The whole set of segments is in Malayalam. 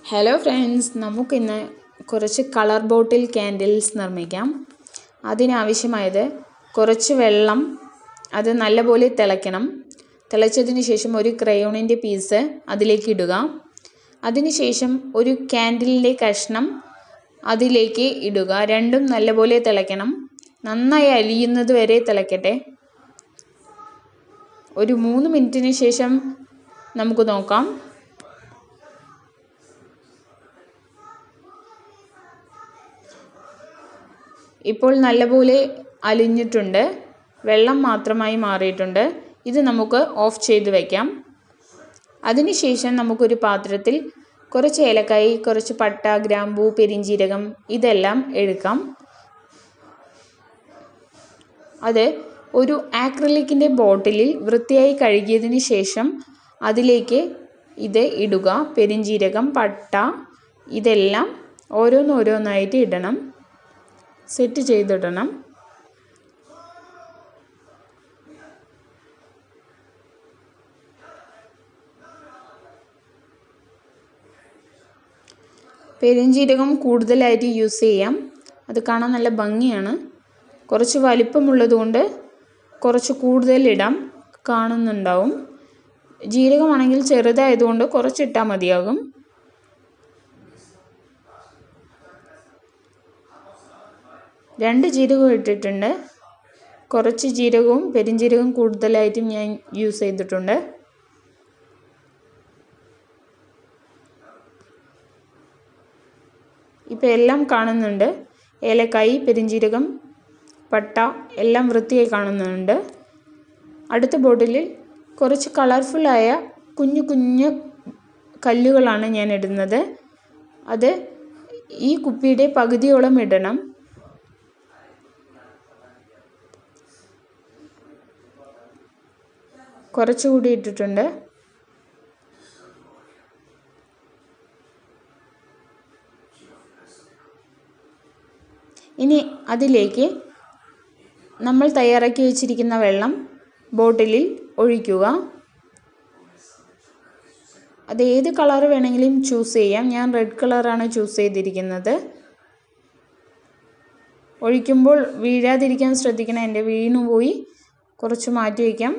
ഹലോ ഫ്രണ്ട്സ് നമുക്കിന്ന് കുറച്ച് കളർ ബോട്ടിൽ ക്യാൻഡിൽസ് നിർമ്മിക്കാം അതിനാവശ്യമായത് കുറച്ച് വെള്ളം അത് നല്ലപോലെ തിളയ്ക്കണം തിളച്ചതിന് ശേഷം ഒരു ക്രയോണിൻ്റെ പീസ് അതിലേക്ക് ഇടുക അതിനുശേഷം ഒരു ക്യാൻഡിലിൻ്റെ കഷ്ണം അതിലേക്ക് ഇടുക രണ്ടും നല്ലപോലെ തിളയ്ക്കണം നന്നായി അലിയുന്നത് വരെ തിളയ്ക്കട്ടെ ഒരു മൂന്ന് മിനിറ്റിന് ശേഷം നമുക്ക് നോക്കാം ഇപ്പോൾ നല്ലപോലെ അലിഞ്ഞിട്ടുണ്ട് വെള്ളം മാത്രമായി മാറിയിട്ടുണ്ട് ഇത് നമുക്ക് ഓഫ് ചെയ്ത് വയ്ക്കാം അതിനുശേഷം നമുക്കൊരു പാത്രത്തിൽ കുറച്ച് ഏലക്കായി കുറച്ച് പട്ട ഗ്രാമ്പൂ പെരിഞ്ചീരകം ഇതെല്ലാം എടുക്കാം അത് ഒരു ആക്രിലിക്കിൻ്റെ ബോട്ടിലിൽ വൃത്തിയായി കഴുകിയതിന് ശേഷം അതിലേക്ക് ഇത് ഇടുക പെരിഞ്ചീരകം പട്ട ഇതെല്ലാം ഓരോന്നോരോന്നായിട്ട് ഇടണം സെറ്റ് ചെയ്തിടണം പെരുംജീരകം കൂടുതലായിട്ട് യൂസ് ചെയ്യാം അത് കാണാൻ നല്ല ഭംഗിയാണ് കുറച്ച് വലിപ്പമുള്ളത് കൊണ്ട് കുറച്ച് കൂടുതൽ ഇടാം കാണുന്നുണ്ടാവും ജീരകമാണെങ്കിൽ ചെറുതായതുകൊണ്ട് കുറച്ചിട്ടാൽ മതിയാകും രണ്ട് ജീരകം ഇട്ടിട്ടുണ്ട് കുറച്ച് ജീരകവും പെരിഞ്ജീരകവും കൂടുതലായിട്ടും ഞാൻ യൂസ് ചെയ്തിട്ടുണ്ട് ഇപ്പോൾ എല്ലാം കാണുന്നുണ്ട് ഏലക്കായി പെരിഞ്ജീരകം പട്ട എല്ലാം വൃത്തിയായി കാണുന്നുണ്ട് അടുത്ത ബോട്ടിലിൽ കുറച്ച് കളർഫുള്ളായ കുഞ്ഞു കുഞ്ഞു കല്ലുകളാണ് ഞാൻ ഇടുന്നത് അത് ഈ കുപ്പിയുടെ പകുതിയോളം ഇടണം കുറച്ചുകൂടി ഇട്ടിട്ടുണ്ട് ഇനി അതിലേക്ക് നമ്മൾ തയ്യാറാക്കി വെച്ചിരിക്കുന്ന വെള്ളം ബോട്ടിലിൽ ഒഴിക്കുക അത് ഏത് കളർ വേണമെങ്കിലും ചൂസ് ചെയ്യാം ഞാൻ റെഡ് കളറാണ് ചൂസ് ചെയ്തിരിക്കുന്നത് ഒഴിക്കുമ്പോൾ വീഴാതിരിക്കാൻ ശ്രദ്ധിക്കണം എൻ്റെ വീണു പോയി കുറച്ച് മാറ്റി വയ്ക്കാം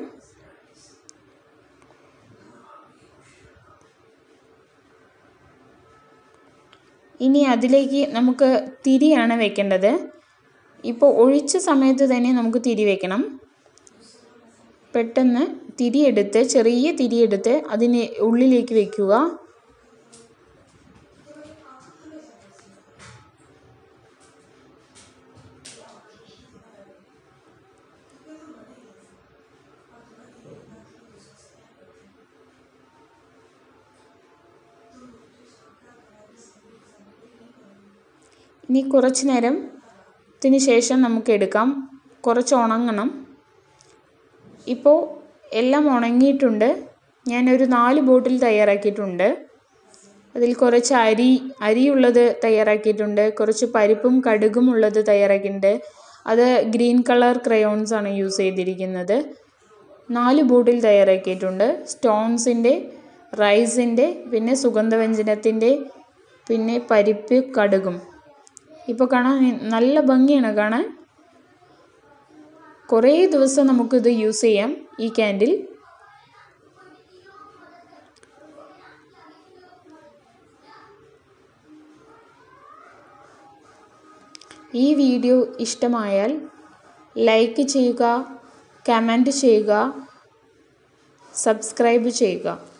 ഇനി അതിലേക്ക് നമുക്ക് തിരിയാണ് വെക്കേണ്ടത് ഇപ്പോൾ ഒഴിച്ച സമയത്ത് തന്നെ നമുക്ക് തിരി വെക്കണം പെട്ടെന്ന് തിരിയെടുത്ത് ചെറിയ തിരിയെടുത്ത് അതിന് ഉള്ളിലേക്ക് വെക്കുക ഇനി കുറച്ച് നേരം ത്തിന് ശേഷം നമുക്ക് എടുക്കാം കുറച്ച് ഉണങ്ങണം ഇപ്പോൾ എല്ലാം ഉണങ്ങിയിട്ടുണ്ട് ഞാനൊരു നാല് ബോട്ടിൽ തയ്യാറാക്കിയിട്ടുണ്ട് അതിൽ കുറച്ച് അരി അരിയുള്ളത് തയ്യാറാക്കിയിട്ടുണ്ട് കുറച്ച് പരിപ്പും കടുകും ഉള്ളത് തയ്യാറാക്കിയിട്ടുണ്ട് അത് ഗ്രീൻ കളർ ക്രയോൺസ് ആണ് യൂസ് ചെയ്തിരിക്കുന്നത് നാല് ബോട്ടിൽ തയ്യാറാക്കിയിട്ടുണ്ട് സ്റ്റോൺസിൻ്റെ റൈസിൻ്റെ പിന്നെ സുഗന്ധവ്യഞ്ജനത്തിൻ്റെ പിന്നെ പരിപ്പ് കടുകും ഇപ്പോൾ കാണാൻ നല്ല ഭംഗിയാണ് കാണാൻ കുറേ ദിവസം നമുക്കിത് യൂസ് ചെയ്യാം ഈ ക്യാൻഡിൽ ഈ വീഡിയോ ഇഷ്ടമായാൽ ലൈക്ക് ചെയ്യുക കമൻറ്റ് ചെയ്യുക സബ്സ്ക്രൈബ് ചെയ്യുക